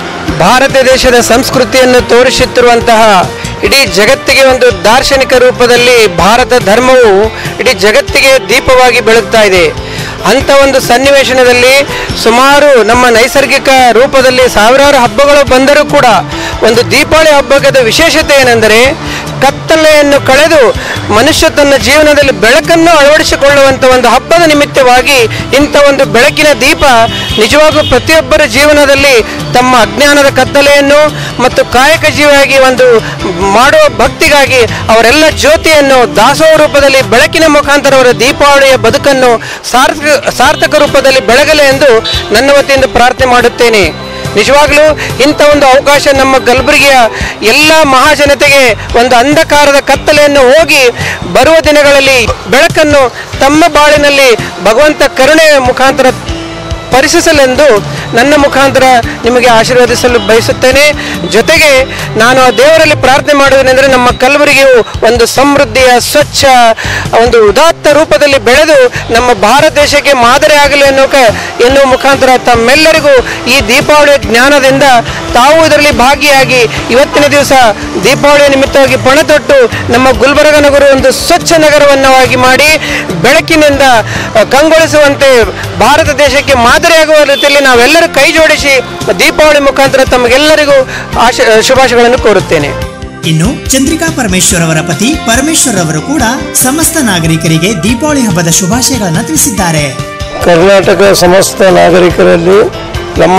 ಭಾರತ ದೇಶದ ಸಂಸ್ಕೃತಿಯನ್ನು ತೋರಿಸುತ್ತಿರುವಂತಹ ಇಡೀ ಜಗತ್ತಿಗೆ ಒಂದು ದಾರ್ಶನಿಕ ರೂಪದಲ್ಲಿ ಭಾರತ ಧರ್ಮವು ಇಡೀ ಜಗತ್ತಿಗೆ ದೀಪವಾಗಿ ಬೆಳಗ್ತಾ ಇದೆ ಅಂಥ ಒಂದು ಸನ್ನಿವೇಶನದಲ್ಲಿ ಸುಮಾರು ನಮ್ಮ ನೈಸರ್ಗಿಕ ರೂಪದಲ್ಲಿ ಸಾವಿರಾರು ಹಬ್ಬಗಳು ಬಂದರೂ ಕೂಡ ಒಂದು ದೀಪಾವಳಿ ಹಬ್ಬದ ವಿಶೇಷತೆ ಏನೆಂದರೆ ಕತ್ತಲೆಯನ್ನು ಕಳೆದು ಮನುಷ್ಯ ತನ್ನ ಜೀವನದಲ್ಲಿ ಬೆಳಕನ್ನು ಅಳವಡಿಸಿಕೊಳ್ಳುವಂಥ ಒಂದು ಹಬ್ಬದ ನಿಮಿತ್ತವಾಗಿ ಇಂಥ ಒಂದು ಬೆಳಕಿನ ದೀಪ ನಿಜವಾಗೂ ಪ್ರತಿಯೊಬ್ಬರ ಜೀವನದಲ್ಲಿ ತಮ್ಮ ಅಜ್ಞಾನದ ಕತ್ತಲೆಯನ್ನು ಮತ್ತು ಕಾಯಕ ಜೀವಿಯಾಗಿ ಒಂದು ಮಾಡುವ ಭಕ್ತಿಗಾಗಿ ಅವರೆಲ್ಲ ಜ್ಯೋತಿಯನ್ನು ದಾಸೋಹ ರೂಪದಲ್ಲಿ ಬೆಳಕಿನ ಮುಖಾಂತರ ಅವರ ದೀಪಾವಳಿಯ ಬದುಕನ್ನು ಸಾರ್ಥಕ ಸಾರ್ಥಕ ರೂಪದಲ್ಲಿ ಬೆಳಗಲಿ ಎಂದು ನನ್ನ ವತಿಯಿಂದ ಪ್ರಾರ್ಥನೆ ಮಾಡುತ್ತೇನೆ ನಿಜವಾಗ್ಲೂ ಇಂಥ ಒಂದು ಅವಕಾಶ ನಮ್ಮ ಕಲಬುರಗಿಯ ಎಲ್ಲ ಮಹಾಜನತೆಗೆ ಒಂದು ಅಂಧಕಾರದ ಕತ್ತಲೆಯನ್ನು ಹೋಗಿ ಬರುವ ದಿನಗಳಲ್ಲಿ ಬೆಳಕನ್ನು ತಮ್ಮ ಬಾಳಿನಲ್ಲಿ ಭಗವಂತ ಕರುಣೆಯ ಮುಖಾಂತರ ಪರಿಸಿಸಲೆಂದು ನನ್ನ ಮುಖಾಂತರ ನಿಮಗೆ ಆಶೀರ್ವದಿಸಲು ಬಯಸುತ್ತೇನೆ ಜೊತೆಗೆ ನಾನು ಆ ದೇವರಲ್ಲಿ ಪ್ರಾರ್ಥನೆ ಮಾಡುವುದೇನೆಂದರೆ ನಮ್ಮ ಕಲಬುರಗಿಯು ಒಂದು ಸಮೃದ್ಧಿಯ ಸ್ವಚ್ಛ ಒಂದು ಉದಾತ್ತ ರೂಪದಲ್ಲಿ ಬೆಳೆದು ನಮ್ಮ ಭಾರತ ದೇಶಕ್ಕೆ ಮಾದರಿ ಆಗಲಿ ಅನ್ನೋಕ ಎನ್ನುವ ಮುಖಾಂತರ ತಮ್ಮೆಲ್ಲರಿಗೂ ಈ ದೀಪಾವಳಿಯ ಜ್ಞಾನದಿಂದ ತಾವು ಇದರಲ್ಲಿ ಭಾಗಿಯಾಗಿ ಇವತ್ತಿನ ದಿವಸ ದೀಪಾವಳಿಯ ನಿಮಿತ್ತವಾಗಿ ಪಣ ತೊಟ್ಟು ನಮ್ಮ ಗುಲ್ಬರ್ಗ ನಗರ ಒಂದು ಸ್ವಚ್ಛ ನಗರವನ್ನವಾಗಿ ಮಾಡಿ ಬೆಳಕಿನಿಂದ ಅ, ಕಂಗೊಳಿಸುವಂತೆ ಭಾರತ ದೇಶಕ್ಕೆ ಮಾದರಿಯಾಗುವ ರೀತಿಯಲ್ಲಿ ನಾವೆಲ್ಲರೂ ಕೈ ಜೋಡಿಸಿ ದೀಪಾವಳಿ ಮುಖಾಂತರ ತಮಗೆಲ್ಲರಿಗೂ ಆಶ ಶುಭಾಶಯಗಳನ್ನು ಕೋರುತ್ತೇನೆ ಇನ್ನು ಚಂದ್ರಿಕಾ ಪರಮೇಶ್ವರ್ ಅವರ ಪತಿ ಪರಮೇಶ್ವರ್ ಅವರು ಕೂಡ ಸಮಸ್ತ ನಾಗರಿಕರಿಗೆ ದೀಪಾವಳಿ ಹಬ್ಬದ ಶುಭಾಶಯಗಳನ್ನ ತಿಳಿಸಿದ್ದಾರೆ ಕರ್ನಾಟಕ ಸಮಸ್ತ ನಾಗರಿಕರಲ್ಲಿ ನಮ್ಮ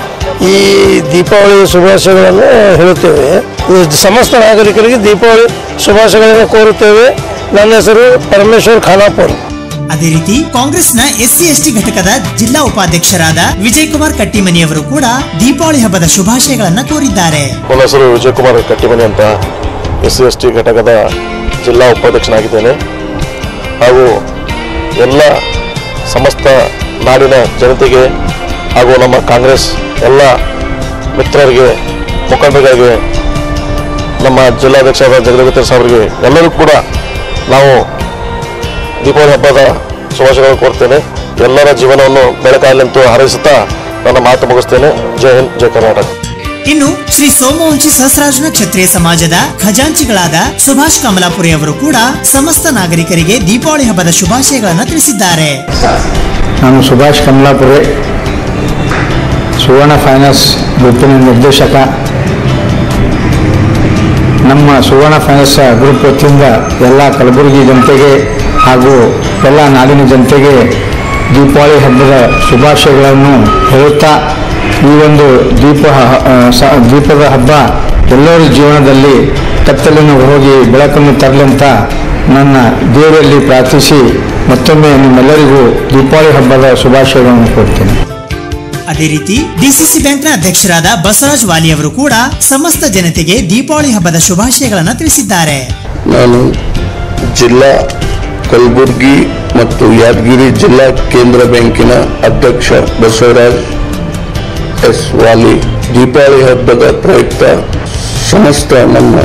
ಈ ದೀಪಾವಳಿ ಶುಭಾಶಯಗಳನ್ನು ಹೇಳುತ್ತೇವೆ ಈ ಸಮಸ್ತ ನಾಗರಿಕರಿಗೆ ದೀಪಾವಳಿ ಶುಭಾಶಯಗಳನ್ನು ಕೋರುತ್ತೇವೆ ನನ್ನ ಹೆಸರು ಪರಮೇಶ್ವರ್ ಖಾನಾಪುರ್ ಅದೇ ರೀತಿ ಕಾಂಗ್ರೆಸ್ನ ಎಸ್ಸಿ ಎಸ್ಟಿ ಘಟಕದ ಜಿಲ್ಲಾ ಉಪಾಧ್ಯಕ್ಷರಾದ ವಿಜಯ್ ಕುಮಾರ್ ಕಟ್ಟಿಮನಿ ಅವರು ಕೂಡ ದೀಪಾವಳಿ ಹಬ್ಬದ ಶುಭಾಶಯಗಳನ್ನ ಕೋರಿದ್ದಾರೆ ನನ್ನ ಹೆಸರು ವಿಜಯಕುಮಾರ್ ಕಟ್ಟಿಮನಿ ಅಂತ ಎಸ್ ಸಿ ಎಸ್ ಟಿ ಘಟಕದ ಜಿಲ್ಲಾ ಉಪಾಧ್ಯಕ್ಷನಾಗಿದ್ದೇನೆ ಹಾಗೂ ಎಲ್ಲ ಸಮಸ್ತ ನಾಡಿನ ಜನತೆಗೆ ಹಾಗೂ ನಮ್ಮ ಕಾಂಗ್ರೆಸ್ ಎಲ್ಲ ಮಿತ್ರರಿಗೆ ಮುಖಂಡರಿಗೆ ನಮ್ಮ ಜಿಲ್ಲಾಧ್ಯಕ್ಷರಾದ ಜಗದೀಶ್ವರ ಸಾಹೇಬರಿಗೆ ಎಲ್ಲರೂ ಕೂಡ ನಾವು ದೀಪಾವಳಿ ಹಬ್ಬದ ಶುಭಾಶಯಗಳನ್ನು ಕೋರ್ತೇನೆ ಎಲ್ಲರ ಜೀವನವನ್ನು ಬೆಳಕಾಗಲಿ ಅಂತ ಹಾರೈಸುತ್ತಾ ನನ್ನ ಮಾತು ಮುಗಿಸ್ತೇನೆ ಜೈ ಹಿಂದ್ ಜೈ ಕರ್ನಾಟಕ ಇನ್ನು ಶ್ರೀ ಸೋಮವಂಶಿ ಸಹಸ್ರಾರ್ಜುನ ಕ್ಷತ್ರಿಯ ಸಮಾಜದ ಖಜಾಂಚಿಗಳಾದ ಸುಭಾಷ್ ಕಮಲಾಪುರಿ ಅವರು ಕೂಡ ಸಮಸ್ತ ನಾಗರಿಕರಿಗೆ ದೀಪಾವಳಿ ಹಬ್ಬದ ಶುಭಾಶಯಗಳನ್ನು ತಿಳಿಸಿದ್ದಾರೆ ನಾನು ಸುಭಾಷ್ ಕಮಲಾಪುರೆ ಸುವರ್ಣ ಫೈನಾನ್ಸ್ ಗ್ರೂಪಿನ ನಿರ್ದೇಶಕ ನಮ್ಮ ಸುವರ್ಣ ಫೈನಾನ್ಸ್ ಗ್ರೂಪ್ ವತಿಯಿಂದ ಎಲ್ಲ ಕಲಬುರಗಿ ಜನತೆಗೆ ಹಾಗೂ ಎಲ್ಲ ನಾಡಿನ ಜನತೆಗೆ ದೀಪಾವಳಿ ಹಬ್ಬದ ಶುಭಾಶಯಗಳನ್ನು ಹೇಳುತ್ತಾ ಈ ಒಂದು ದೀಪ ಹ- ಆ, ಸ- ದೀಪದ ಹಬ್ಬ ಎಲ್ಲರ ಜೀವನದಲ್ಲಿ ಕತ್ತಲನ್ನು ಹೋಗಿ ಬೆಳಕನ್ನು ತರಲಿ ಅಂತ ನನ್ನ ದೇವರಲ್ಲಿ ಪ್ರಾರ್ಥಿಸಿ ಮತ್ತೊಮ್ಮೆ ನಿಮ್ಮೆಲ್ಲರಿಗೂ ದೀಪಾವಳಿ ಹಬ್ಬದ ಶುಭಾಶಯಗಳನ್ನು ಕೊಡ್ತೇನೆ ಅದೇ ರೀತಿ ಡಿಸಿಸಿ ಬ್ಯಾಂಕ್ನ ಅಧ್ಯಕ್ಷರಾದ ಬಸವರಾಜ್ ವಾಲಿ ಅವರು ಕೂಡ ಸಮಸ್ತ ಜನತೆಗೆ ದೀಪಾವಳಿ ಹಬ್ಬದ ಶುಭಾಶಯಗಳನ್ನು ತಿಳಿಸಿದ್ದಾರೆ ನಾನು ಜಿಲ್ಲಾ ಕಲಬುರಗಿ ಮತ್ತು ಯಾದಗಿರಿ ಜಿಲ್ಲಾ ಕೇಂದ್ರ ಬ್ಯಾಂಕಿನ ಅಧ್ಯಕ್ಷ ಬಸವರಾಜ್ ಎಸ್ ವಾಲಿ ದೀಪಾವಳಿ ಹಬ್ಬದ ಪ್ರಯುಕ್ತ ಸಮಸ್ತ ನಮ್ಮ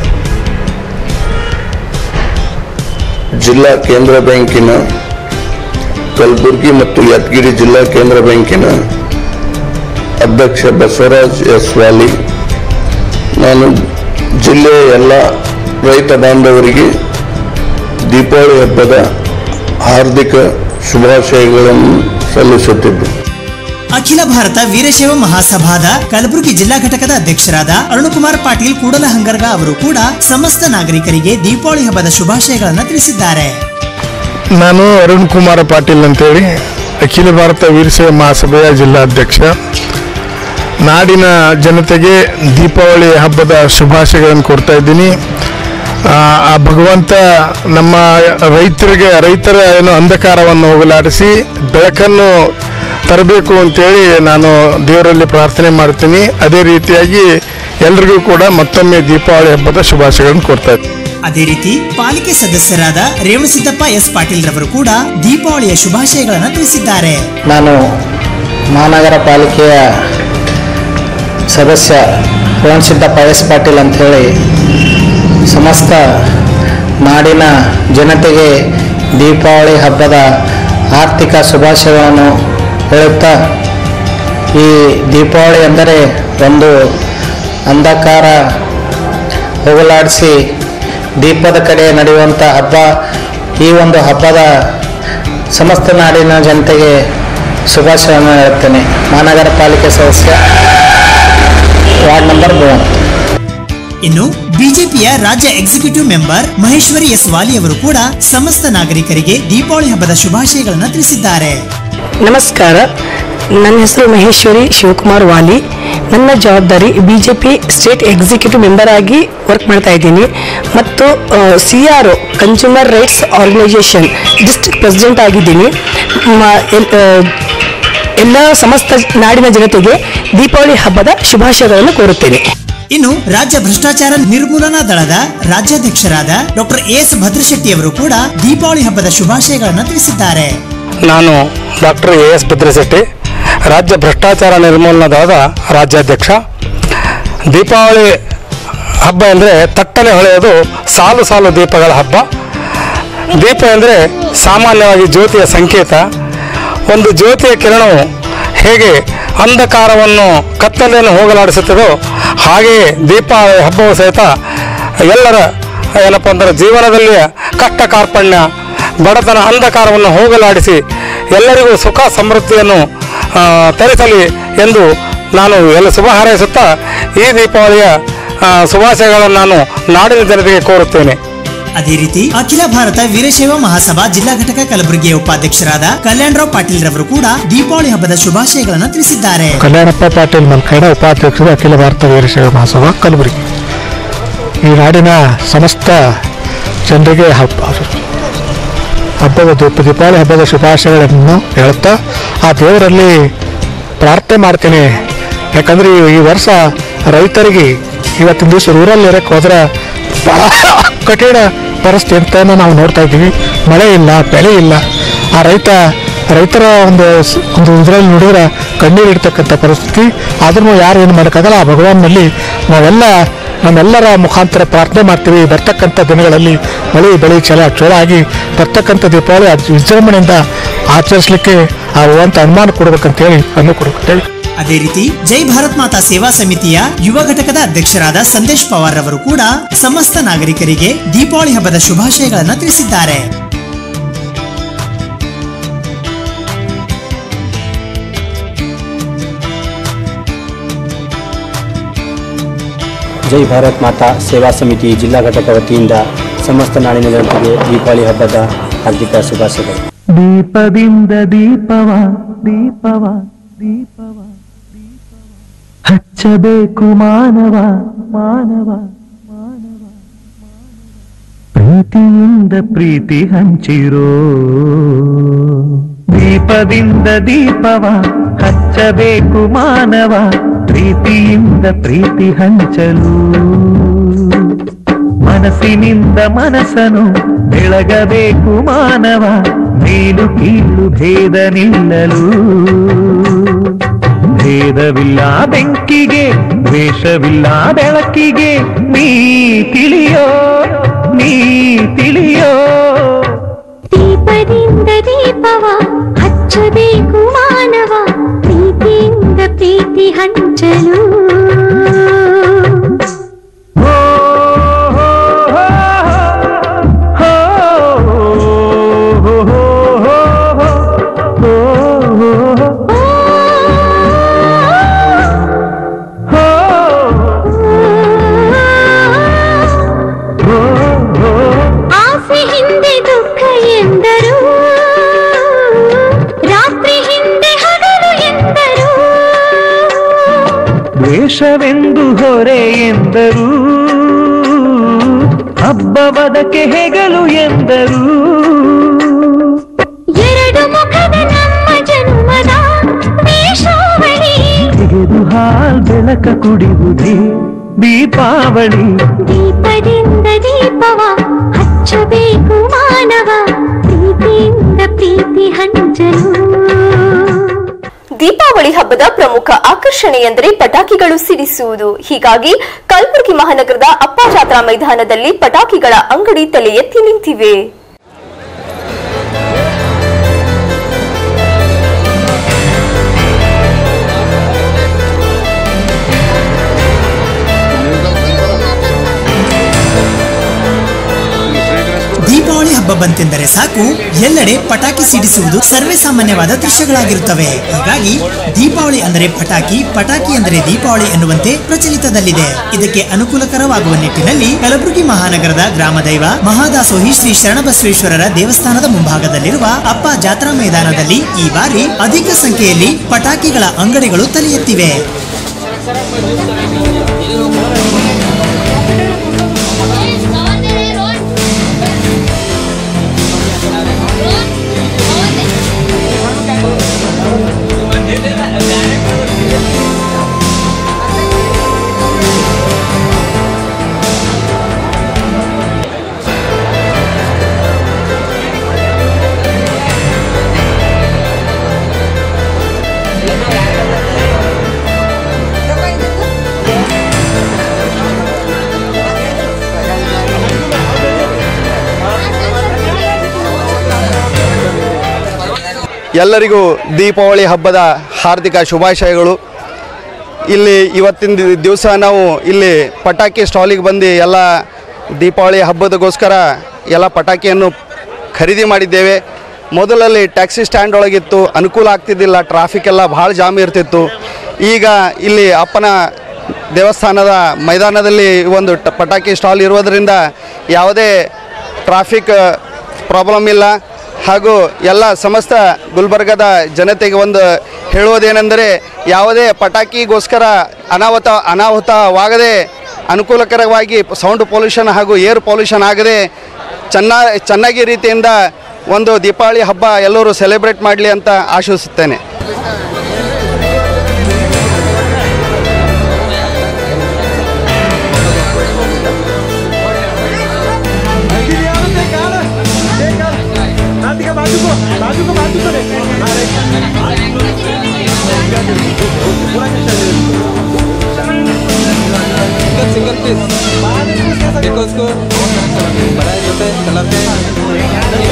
ಜಿಲ್ಲಾ ಕೇಂದ್ರ ಬ್ಯಾಂಕಿನ ಕಲಬುರಗಿ ಮತ್ತು ಯಾದಗಿರಿ ಜಿಲ್ಲಾ ಕೇಂದ್ರ ಬ್ಯಾಂಕಿನ ಅಧ್ಯಕ್ಷ ಬಸವರಾಜ್ ಎಸ್ ವಾಲಿ ನಾನು ಜಿಲ್ಲೆಯ ಎಲ್ಲ ರೈತ ಬಾಂಧವರಿಗೆ ದೀಪಾವಳಿ ಹಬ್ಬದ ಹಾರ್ದಿಕ ಶುಭಾಶಯಗಳನ್ನು ಸಲ್ಲಿಸುತ್ತಿದ್ದು ಅಖಿಲ ಭಾರತ ವೀರಶೈವ ಮಹಾಸಭಾದ ಕಲಬುರಗಿ ಜಿಲ್ಲಾ ಘಟಕದ ಅಧ್ಯಕ್ಷರಾದ ಅರುಣಕುಮಾರ್ ಪಾಟೀಲ್ ಕೂಡಲಹಂಗರ್ಗ ಅವರು ಕೂಡ ಸಮಸ್ತ ನಾಗರಿಕರಿಗೆ ದೀಪಾವಳಿ ಹಬ್ಬದ ಶುಭಾಶಯಗಳನ್ನು ತಿಳಿಸಿದ್ದಾರೆ ನಾನು ಅರುಣ್ ಕುಮಾರ ಪಾಟೀಲ್ ಅಂತೇಳಿ ಅಖಿಲ ಭಾರತ ವೀರಶೈವ ಮಹಾಸಭೆಯ ಜಿಲ್ಲಾಧ್ಯಕ್ಷ ನಾಡಿನ ಜನತೆಗೆ ದೀಪಾವಳಿ ಹಬ್ಬದ ಶುಭಾಶಯಗಳನ್ನು ಕೊಡ್ತಾ ಇದ್ದೀನಿ ಆ ಆ ಭಗವಂತ ನಮ್ಮ ರೈತರಿಗೆ ರೈತರ ಏನು ಅಂಧಕಾರವನ್ನು ಹೋಗಲಾಡಿಸಿ ಬೆಳಕನ್ನು ತರಬೇಕು ಅಂತೇಳಿ ನಾನು ದೇವರಲ್ಲಿ ಪ್ರಾರ್ಥನೆ ಮಾಡ್ತೀನಿ ಅದೇ ರೀತಿಯಾಗಿ ಎಲ್ರಿಗೂ ಕೂಡ ಮತ್ತೊಮ್ಮೆ ದೀಪಾವಳಿ ಹಬ್ಬದ ಶುಭಾಶಯಗಳನ್ನು ಕೊಡ್ತಾ ಇದ್ದೀನಿ ಅದೇ ರೀತಿ ಪಾಲಿಕೆ ಸದಸ್ಯರಾದ ರೇವಣಸಿದ್ದಪ್ಪ ಎಸ್ ಪಾಟೀಲ್ ರವರು ಕೂಡ ದೀಪಾವಳಿಯ ಶುಭಾಶಯಗಳನ್ನು ತಿಳಿಸಿದ್ದಾರೆ ನಾನು ಮಹಾನಗರ ಪಾಲಿಕೆಯ ಸದಸ್ಯ ರೇವಣಸಿದ್ದಪ್ಪ ಎಸ್ ಪಾಟೀಲ್ ಅಂಥೇಳಿ ಸಮಸ್ತ ನಾಡಿನ ಜನತೆಗೆ ದೀಪಾವಳಿ ಹಬ್ಬದ ಆರ್ಥಿಕ ಶುಭಾಶಯಗಳನ್ನು ಹೇಳುತ್ತಾ ಈ ದೀಪಾವಳಿ ಎಂದರೆ ಒಂದು ಅಂಧಕಾರ ಹೋಗಲಾಡಿಸಿ ದೀಪದ ಕಡೆ ನಡೆಯುವಂಥ ಹಬ್ಬ ಈ ಒಂದು ಹಬ್ಬದ ಸಮಸ್ತ ನಾಡಿನ ಜನತೆಗೆ ಶುಭಾಶಯವನ್ನು ಹೇಳುತ್ತೇನೆ ಮಹಾನಗರ ಪಾಲಿಕೆ ಸದಸ್ಯ ವಾರ್ಡ್ ನಂಬರ್ ಮೂವತ್ತು ಇನ್ನು ಬಿಜೆಪಿಯ ರಾಜ್ಯ executive member Maheshwari S Wali ಅವರು ಕೂಡ ಸಮಸ್ತ ನಾಗರಿಕರಿಗೆ ದೀಪಾವಳಿ ಹಬ್ಬದ ಶುಭಾಶಯಗಳನ್ನು ತಿಳಿಸಿದ್ದಾರೆ ನಮಸ್ಕಾರ ನನ್ನ ಹೆಸರು ಮಹೇಶ್ವರಿ ಶಿವಕುಮಾರ್ ವಾಲಿ ನನ್ನ ಜವಾಬ್ದಾರಿ B J P state executive member ಆಗಿ ವರ್ಕ್ ಮಾಡ್ತಾ ಇದ್ದೀನಿ ಮತ್ತು C R O consumer rights organisation district president ಆಗಿದ್ದೀನಿ ಮ- ಎಲ್- ಆ, ಎಲ್ಲ ಸಮಸ್ತ ನಾಡಿನ ಜನತೆಗೆ ದೀಪಾವಳಿ ಹಬ್ಬದ ಶುಭಾಶಯಗಳನ್ನು ಕೋರುತ್ತೇನೆ ಇನ್ನು ರಾಜ್ಯ ಭ್ರಷ್ಟಾಚಾರ ನಿರ್ಮೂಲನಾ ದಳದ ರಾಜ್ಯಾಧ್ಯಕ್ಷರಾದ ಡಾಕ್ಟರ್ ಎಸ್ ಭದ್ರಶೆಟ್ಟಿ ಅವರು ಕೂಡ ದೀಪಾವಳಿ ಹಬ್ಬದ ಶುಭಾಶಯಗಳನ್ನು ತಿಳಿಸಿದ್ದಾರೆ ನಾನು ಡಾಕ್ಟರ್ ಎ ಎಸ್ ಭದ್ರಶೆಟ್ಟಿ ರಾಜ್ಯ ಭ್ರಷ್ಟಾಚಾರ ನಿರ್ಮೂಲನಾ ದಳದ ರಾಜ್ಯಾಧ್ಯಕ್ಷ ದೀಪಾವಳಿ ಹಬ್ಬ ಅಂದರೆ ತಟ್ಟನೆ ಹೊಳೆಯೋದು ಸಾಲು ಸಾಲು ದೀಪಗಳ ಹಬ್ಬ ದೀಪ ಅಂದರೆ ಸಾಮಾನ್ಯವಾಗಿ ಜ್ಯೋತಿಯ ಸಂಕೇತ ಒಂದು ಜ್ಯೋತಿಯ ಕಿರಣವು ಹೇಗೆ ಅಂಧಕಾರವನ್ನು ಕತ್ತಲೆಯನ್ನು ಹೋಗಲಾಡಿಸುತ್ತದೋ ಹಾಗೆಯೇ ದೀಪಾವಳಿ ಹಬ್ಬವು ಸಹಿತ ಎಲ್ಲರ ಏನಪ್ಪ ಅಂದರೆ ಜೀವನದಲ್ಲಿ ಕಷ್ಟ ಕಾರ್ಪಣ್ಯ ಬಡತನ ಅಂಧಕಾರವನ್ನು ಹೋಗಲಾಡಿಸಿ ಎಲ್ಲರಿಗೂ ಸುಖ ಸಮೃದ್ಧಿಯನ್ನು ಆ, ತರಿಸಲಿ ಎಂದು ನಾನು ಎಲ್ಲ ಶುಭ ಹಾರೈಸುತ್ತಾ ಈ ದೀಪಾವಳಿಯ ಆ, ಶುಭಾಶಯಗಳನ್ನು ನಾನು ನಾಡಿನ ಜನತೆಗೆ ಕೋರುತ್ತೇನೆ ಅದೇ ರೀತಿ ಅಖಿಲ ಭಾರತ ವೀರಶೈವ ಮಹಾಸಭಾ ಜಿಲ್ಲಾ ಘಟಕ ಕಲಬುರಗಿಯ ಉಪಾಧ್ಯಕ್ಷರಾದ ಕಲ್ಯಾಣರಾವ್ ಪಾಟೀಲ್ ರವರು ಕೂಡ ದೀಪಾವಳಿ ಹಬ್ಬದ ಶುಭಾಶಯಗಳನ್ನು ತಿಳಿಸಿದ್ದಾರೆ ಕಲ್ಯಾಣಪ್ಪ ಪಾಟೀಲ್ ಮಲ್ಕೈಡ ಉಪಾಧ್ಯಕ್ಷರು ಅಖಿಲ ಭಾರತ ವೀರಶೈವ ಮಹಾಸಭಾ ಕಲಬುರಗಿ ಈ ನಾಡಿನ ಸಮಸ್ತ ಜನರಿಗೆ ಹಬ್ಬ ಹಬ್ಬದ ದೀಪ ದೀಪಾವಳಿ ಹಬ್ಬದ ಶುಭಾಶಯಗಳನ್ನು ಹೇಳುತ್ತಾ ಆ ದೇವರಲ್ಲಿ ಪ್ರಾರ್ಥನೆ ಮಾಡ್ತೇನೆ ಯಾಕಂದ್ರೆ ಈ- ಈ ವರ್ಷ ರೈತರಿಗೆ ಇವತ್ತಿನ ದಿವಸ ರೂರಲ್ ಇರಕ್ಕೆ ಹೋದ್ರೆ ಬಹಳ ಕಠಿಣ ಪರಿಸ್ಥಿತಿ ಅಂತ ನಾವು ನೋಡ್ತಾ ಇದ್ದೀವಿ ಮಳೆ ಇಲ್ಲ ಬೆಳೆ ಇಲ್ಲ ಆ ರೈತ ರೈತರ ಒಂದು ಸ್- ಒಂದು ಇದರಲ್ಲಿ ನೋಡಿದ್ರೆ ಕಣ್ಣೀರು ಇಡ್ತಕ್ಕಂಥ ಪರಿಸ್ಥಿತಿ ಆದ್ರೂ ಯಾರು ಏನು ಮಾಡೋಕ್ಕಾಗಲ್ಲ ಆ ಭಗವಾನ್ನಲ್ಲಿ ನಾವೆಲ್ಲ ನಮ್ಮೆಲ್ಲರ ಮುಖಾಂತರ ಪ್ರಾರ್ಥನೆ ಮಾಡ್ತೀವಿ ಬರ್ತಕ್ಕಂಥ ದಿನಗಳಲ್ಲಿ ಮಳೆ ಬೆಳೆ ಚಲ ಚೋಳ ಆಗಿ ಬರ್ತಕ್ಕಂಥ ದೀಪಾವಳಿ ಅದ್ ವಿಜೃಂಭಣೆಯಿಂದ ಆಚರಿಸಲಿಕ್ಕೆ ಆ ಭಗವಂತ ಅನುಮಾನ ಕೊಡ್ಬೇಕಂತೇಳಿ ಅನ್ನು ಕೊಡ್ಬೇಕಂತೇಳಿ ಅದೇ ರೀತಿ ಜೈ ಭಾರತ್ ಮಾತಾ ಸೇವಾ ಸಮಿತಿಯ ಯುವ ಘಟಕದ ಅಧ್ಯಕ್ಷರಾದ ಸಂದೇಶ್ ಪವಾರ್ ಅವರು ಕೂಡ ಸಮಸ್ತ ನಾಗರಿಕರಿಗೆ ದೀಪಾವಳಿ ಹಬ್ಬದ ಶುಭಾಶಯಗಳನ್ನು ತಿಳಿಸಿದ್ದಾರೆ ಜೈ ಭಾರತ್ ಮಾತಾ ಸೇವಾ ಸಮಿತಿ ಜಿಲ್ಲಾ ಘಟಕ ವತಿಯಿಂದ ಸಮಸ್ತ ನಾಡಿನ ಜನತೆಗೆ ದೀಪಾವಳಿ ಹಬ್ಬದ ಹಾರ್ದಿಕ ಶುಭಾಶಯಗಳು ದೀಪದಿಂದ ದೀಪವ ದೀಪವ ದೀಪವ ಹಚ್ಚಬೇಕು ಮಾನವ ಮಾನವ ಮಾನವ ಪ್ರೀತಿಯಿಂದ ಪ್ರೀತಿ ಹಂಚಿರೋ ದೀಪದಿಂದ ದೀಪವ ಹಚ್ಚಬೇಕು ಮಾನವ ಪ್ರೀತಿಯಿಂದ ಪ್ರೀತಿ ಹಂಚಲು ಮನಸ್ಸಿನಿಂದ ಮನಸ್ಸನು ಬೆಳಗಬೇಕು ಮಾನವ ಮೇಲು ಕೀಳು ಭೇದ ನಿಲ್ಲಲು ಭೇದವಿಲ್ಲ ಬೆಂಕಿಗೆ ದ್ವೇಷವಿಲ್ಲ ಬೆಳಕಿಗೆ ನೀ ತಿಳಿಯೋ ನೀ ತಿಳಿಯೋ ದೀಪದಿಂದ ದೀಪವ ಹಚ್ಚಬೇಕು ಮಾನವ ಪ್ರೀತಿಯಿಂದ ಪ್ರೀತಿ ಹಂಚಲು ಆಸೆ ಹಿಂದೆ ದುಃಖ ಎಂದರು ರಾತ್ರಿ ಹಿಂದೆ ಹಗಲು ಎಂದರು ದ್ವೇಷವೆಂದು ಹೊರೆ ಎಂದರು ಹಬ್ಬವದಕ್ಕೆ ಹೆಗಲು ಎಂದರು ಎರಡು ಮುಖದ ನಮ್ಮ ಜನ್ಮದ ವೇಷಾವಳಿ ತೆಗೆದು ಹಾಲ್ ಬೆಳಕ ಕುಡಿಯುವುದೇ ದೀಪಾವಳಿ ದೀಪದಿಂದ ದೀಪವ ಹಚ್ಚಬೇಕು ಮಾನವ ಪ್ರೀತಿಯಿಂದ ಪ್ರೀತಿ ಹಂಚಲು ದೀಪಾವಳಿ ಹಬ್ಬದ ಪ್ರಮುಖ ಆಕರ್ಷಣೆ ಎಂದರೆ ಪಟಾಕಿಗಳು ಸಿಡಿಸುವುದು ಹೀಗಾಗಿ ಕಲಬುರಗಿ ಮಹಾನಗರದ ಅಪ್ಪ ಜಾತ್ರಾ ಮೈದಾನದಲ್ಲಿ ಪಟಾಕಿಗಳ ಅಂಗಡಿ ತಲೆ ಎತ್ತಿ ನಿಂತಿವೆ ದೀಪಾವಳಿ ಹಬ್ಬ ಬಂತೆಂದರೆ ಸಾಕು ಎಲ್ಲೆಡೆ ಪಟಾಕಿ ಸಿಡಿಸುವುದು ಸರ್ವೇ ಸಾಮಾನ್ಯವಾದ ದೃಶ್ಯಗಳಾಗಿರುತ್ತವೆ ಹೀಗಾಗಿ ದೀಪಾವಳಿ ಅಂದರೆ ಪಟಾಕಿ ಪಟಾಕಿ ಅಂದರೆ ದೀಪಾವಳಿ ಎನ್ನುವಂತೆ ಪ್ರಚಲಿತದಲ್ಲಿದೆ ಇದಕ್ಕೆ ಅನುಕೂಲಕರವಾಗುವ ನಿಟ್ಟಿನಲ್ಲಿ ಕಲಬುರಗಿ ಮಹಾನಗರದ ಗ್ರಾಮ ದೈವ ಮಹಾದಾಸೋಹಿ ಶ್ರೀ ಶರಣಬಸವೇಶ್ವರರ ದೇವಸ್ಥಾನದ ಮುಂಭಾಗದಲ್ಲಿರುವ ಅಪ್ಪ ಜಾತ್ರಾ ಮೈದಾನದಲ್ಲಿ ಈ ಬಾರಿ ಅಧಿಕ ಸಂಖ್ಯೆಯಲ್ಲಿ ಪಟಾಕಿಗಳ ಅಂಗಡಿಗಳು ತಲೆ ಎತ್ತಿವೆ ಎಲ್ಲರಿಗೂ ದೀಪಾವಳಿ ಹಬ್ಬದ ಹಾರ್ದಿಕ ಶುಭಾಶಯಗಳು ಇಲ್ಲಿ ಇವತ್ತಿನ ದಿ- ದಿವಸ ನಾವು ಇಲ್ಲಿ ಪಟಾಕಿ ಸ್ಟಾಲಿಗೆ ಬಂದು ಎಲ್ಲ ದೀಪಾವಳಿ ಹಬ್ಬದಗೋಸ್ಕರ ಎಲ್ಲ ಪಟಾಕಿಯನ್ನು ಖರೀದಿ ಮಾಡಿದ್ದೇವೆ ಮೊದಲಲ್ಲಿ ಟ್ಯಾಕ್ಸಿ ಸ್ಟ್ಯಾಂಡ್ ಒಳಗಿತ್ತು ಅನುಕೂಲ ಆಗ್ತಿದ್ದಿಲ್ಲ ಟ್ರಾಫಿಕ್ ಎಲ್ಲ ಭಾಳ ಜಾಮ್ ಇರ್ತಿತ್ತು ಈಗ ಇಲ್ಲಿ ಅಪ್ಪನ ದೇವಸ್ಥಾನದ ಮೈದಾನದಲ್ಲಿ ಒಂದು ಟ- ಪಟಾಕಿ ಸ್ಟಾಲ್ ಇರೋದರಿಂದ ಯಾವುದೇ ಟ್ರಾಫಿಕ್ ಪ್ರಾಬ್ಲಮ್ ಇಲ್ಲ ಹಾಗೂ ಎಲ್ಲ ಸಮಸ್ತ ಗುಲ್ಬರ್ಗದ ಜನತೆಗೆ ಒಂದು ಹೇಳುವುದೇನೆಂದರೆ ಯಾವುದೇ ಪಟಾಕಿಗೋಸ್ಕರ ಅನಾಹುತ ಅನಾಹುತವಾಗದೆ ಅನುಕೂಲಕರವಾಗಿ ಸೌಂಡ್ ಪೊಲ್ಯೂಷನ್ ಹಾಗೂ ಏರ್ ಪೊಲ್ಯೂಷನ್ ಆಗದೆ ಚೆನ್ನ ಚೆನ್ನಾಗಿ ರೀತಿಯಿಂದ ಒಂದು ದೀಪಾವಳಿ ಹಬ್ಬ ಎಲ್ಲರೂ ಸೆಲೆಬ್ರೇಟ್ ಮಾಡಲಿ ಅಂತ ಆಶಿಸುತ್ತೇನೆ सिंगल पीस देखो उसको बड़ा छोटे कलर के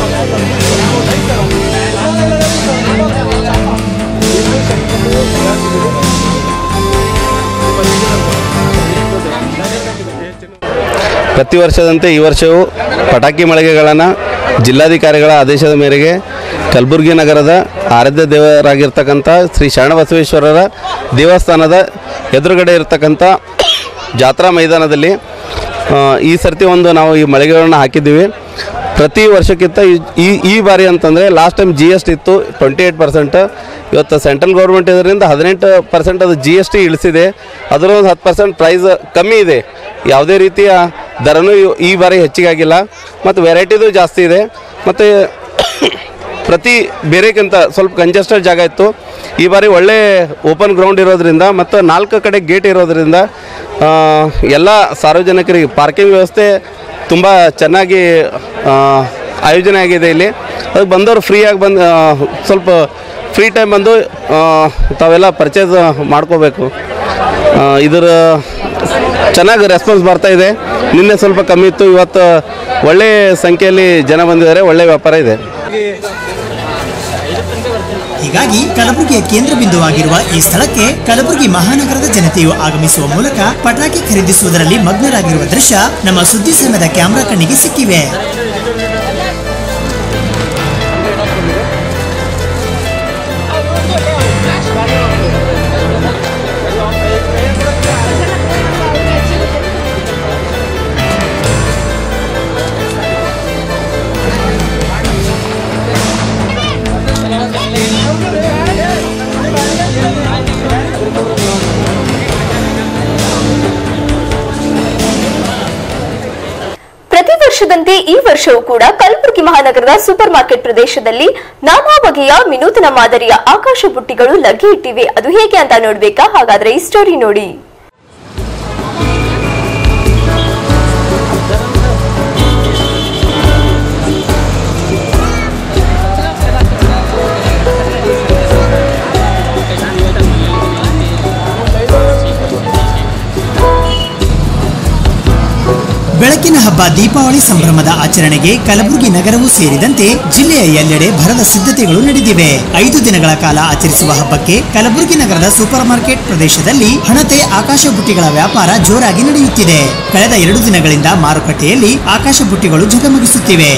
ಪ್ರತಿ ವರ್ಷದಂತೆ ಈ ವರ್ಷವೂ ಪಟಾಕಿ ಮಳಿಗೆಗಳನ್ನು ಜಿಲ್ಲಾಧಿಕಾರಿಗಳ ಆದೇಶದ ಮೇರೆಗೆ ಕಲಬುರಗಿ ನಗರದ ಆರಾಧ್ಯ ದೇವರಾಗಿರ್ತಕ್ಕಂಥ ಶ್ರೀ ಶರಣಬಸವೇಶ್ವರರ ದೇವಸ್ಥಾನದ ಎದುರುಗಡೆ ಇರತಕ್ಕಂಥ ಜಾತ್ರಾ ಮೈದಾನದಲ್ಲಿ ಆ, ಈ ಸರ್ತಿ ಒಂದು ನಾವು ಈ ಮಳಿಗೆಗಳನ್ನ ಹಾಕಿದ್ದೀವಿ ಪ್ರತಿ ವರ್ಷಕ್ಕಿಂತ ಈ- ಈ ಈ ಬಾರಿ ಅಂತಂದರೆ last time G S T ಇತ್ತು ಟ್ವೆಂಟಿ ಏಯ್ಟ್ ಪರ್ಸೆಂಟ್ ಇವತ್ತು ಸೆಂಟ್ರಲ್ ಗೌರ್ಮೆಂಟ್ ಇದರಿಂದ ಹದಿನೆಂಟು ಪರ್ಸೆಂಟ್ ಅದು ಜಿ ಎಸ್ ಟಿ ಇಳಿಸಿದೆ ಅದರ ಒಂದು ಹತ್ತು ಪರ್ಸೆಂಟ್ ಪ್ರೈಸ್ ಕಮ್ಮಿ ಇದೆ ಯಾವುದೇ ರೀತಿಯ ದರನೂ ಈ- ಈ ಬಾರಿ ಹೆಚ್ಚಿಗೆ ಆಗಿಲ್ಲ ಮತ್ತು ವೆರೈಟಿದು ಜಾಸ್ತಿ ಇದೆ ಮತ್ತು ಪ್ರತಿ ಬೇರೆಕ್ಕಿಂತ ಸ್ವಲ್ಪ ಕಂಜೆಸ್ಟೆಡ್ ಜಾಗ ಇತ್ತು ಈ ಬಾರಿ ಒಳ್ಳೆ ಓಪನ್ ಗ್ರೌಂಡ್ ಇರೋದ್ರಿಂದ ಮತ್ತು ನಾಲ್ಕು ಕಡೆ ಗೇಟ್ ಇರೋದ್ರಿಂದ ಆ, ಎಲ್ಲ ಸಾರ್ವಜನಿಕರಿಗೆ ಪಾರ್ಕಿಂಗ್ ವ್ಯವಸ್ಥೆ ತುಂಬ ಚೆನ್ನಾಗಿ ಆ, ಆಯೋಜನೆ ಆಗಿದೆ ಇಲ್ಲಿ ಅದಕ್ಕೆ ಬಂದವರು ಫ್ರೀಯಾಗಿ ಬಂದು ಆ, ಸ್ವಲ್ಪ ಫ್ರೀ ಟೈಮ್ ಬಂದು ಆ, ತಾವೆಲ್ಲ ಪರ್ಚೇಸ್ ಮಾಡ್ಕೋಬೇಕು ಆ, ಇದರ ಚೆನ್ನಾಗಿ ರೆಸ್ಪಾನ್ಸ್ ಬರ್ತಾ ಇದೆ ನಿನ್ನೆ ಸ್ವಲ್ಪ ಕಮ್ಮಿ ಇತ್ತು ಇವತ್ತು ಒಳ್ಳೆ ಸಂಖ್ಯೆಯಲ್ಲಿ ಜನ ಬಂದಿದ್ದಾರೆ ಒಳ್ಳೆ ವ್ಯಾಪಾರ ಇದೆ ಹೀಗಾಗಿ ಕಲಬುರಗಿಯ ಕೇಂದ್ರ ಬಿಂದುವಾಗಿರುವ ಈ ಸ್ಥಳಕ್ಕೆ ಕಲಬುರಗಿ ಮಹಾನಗರದ ಜನತೆಯು ಆಗಮಿಸುವ ಮೂಲಕ ಪಟಾಕಿ ಖರೀದಿಸುವುದರಲ್ಲಿ ಮಗ್ನರಾಗಿರುವ ದೃಶ್ಯ ನಮ್ಮ ಸುದ್ದಿ ಸಮಯದ ಕ್ಯಾಮೆರಾ ಕಣ್ಣಿಗೆ ಸಿಕ್ಕಿವೆ ಪ್ರತಿ ವರ್ಷದಂತೆ ಈ ವರ್ಷವೂ ಕೂಡ ಕಲಬುರಗಿ ಮಹಾನಗರದ ಸೂಪರ್ ಮಾರ್ಕೆಟ್ ಪ್ರದೇಶದಲ್ಲಿ ನಾನಾ ಬಗೆಯ ವಿನೂತನ ಮಾದರಿಯ ಆಕಾಶ ಬುಟ್ಟಿಗಳು ಲಗ್ಗೆ ಇಟ್ಟಿವೆ ಅದು ಹೇಗೆ ಅಂತ ನೋಡ್ಬೇಕಾ ಹಾಗಾದ್ರೆ ಈ ಸ್ಟೋರಿ ನೋಡಿ ಬೆಳಕಿನ ಹಬ್ಬ ದೀಪಾವಳಿ ಸಂಭ್ರಮದ ಆಚರಣೆಗೆ ಕಲಬುರಗಿ ನಗರವೂ ಸೇರಿದಂತೆ ಜಿಲ್ಲೆಯ ಎಲ್ಲೆಡೆ ಭರದ ಸಿದ್ಧತೆಗಳು ನಡೆದಿವೆ ಐದು ದಿನಗಳ ಕಾಲ ಆಚರಿಸುವ ಹಬ್ಬಕ್ಕೆ ಕಲಬುರಗಿ ನಗರದ ಸೂಪರ್ ಮಾರ್ಕೆಟ್ ಪ್ರದೇಶದಲ್ಲಿ ಹಣತೆ ಆಕಾಶ ಬುಟ್ಟಿಗಳ ವ್ಯಾಪಾರ ಜೋರಾಗಿ ನಡೆಯುತ್ತಿದೆ ಕಳೆದ ಎರಡು ದಿನಗಳಿಂದ ಮಾರುಕಟ್ಟೆಯಲ್ಲಿ ಆಕಾಶ ಬುಟ್ಟಿಗಳು ಝಗಮಗಿಸುತ್ತಿವೆ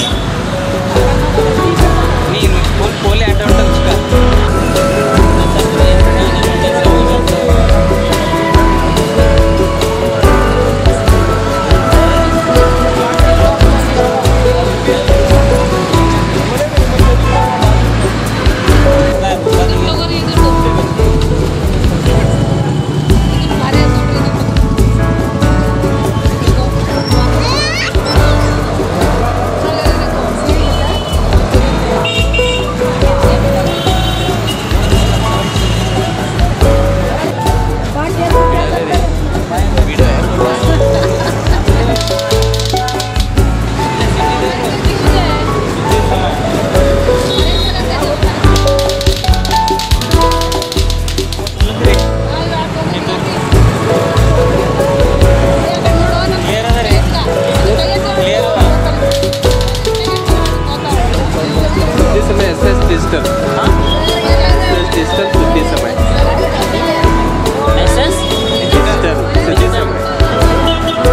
सुद्धी समय S S digital S S digital सुद्धी समय एस एस डिजिटल सुद्धी समय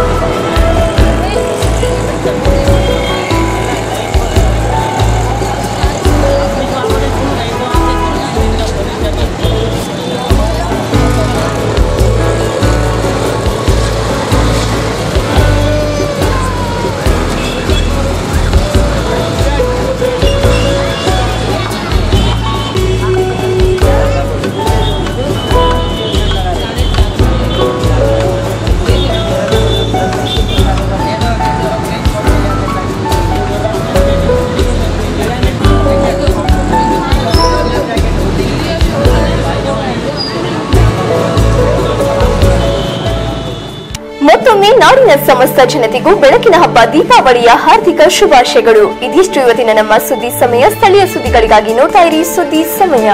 ಮತ್ತೊಮ್ಮೆ ನಾಡಿನ ಸಮಸ್ತ ಜನತೆಗೂ ಬೆಳಕಿನ ಹಬ್ಬ ದೀಪಾವಳಿಯ ಹಾರ್ದಿಕ ಶುಭಾಶಯಗಳು ಇದಿಷ್ಟು ಇವತ್ತಿನ ನಮ್ಮ ಸುದ್ದಿ ಸಮಯ ಸ್ಥಳೀಯ ಸುದ್ದಿಗಳಿಗಾಗಿ ನೋಡ್ತಾ ಇರಿ ಸುದ್ದಿ ಸಮಯ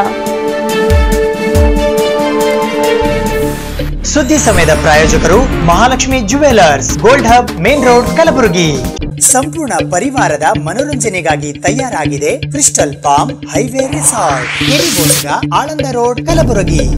ಸುದ್ದಿ ಸಮಯದ ಪ್ರಾಯೋಜಕರು Mahalakshmi jewellers gold hub main road Kalaburagi ಸಂಪೂರ್ಣ ಪರಿವಾರದ ಮನೋರಂಜನೆಗಾಗಿ ತಯಾರಾಗಿದೆ ಕ್ರಿಸ್ಟಲ್ ಪಾಮ್ ಹೈವೇ ರಿಸಾರ್ಟ್ ಕೆರಿಗೋಸ್ಕರ ಆಳಂದ ರೋಡ್ ಕಲಬುರಗಿ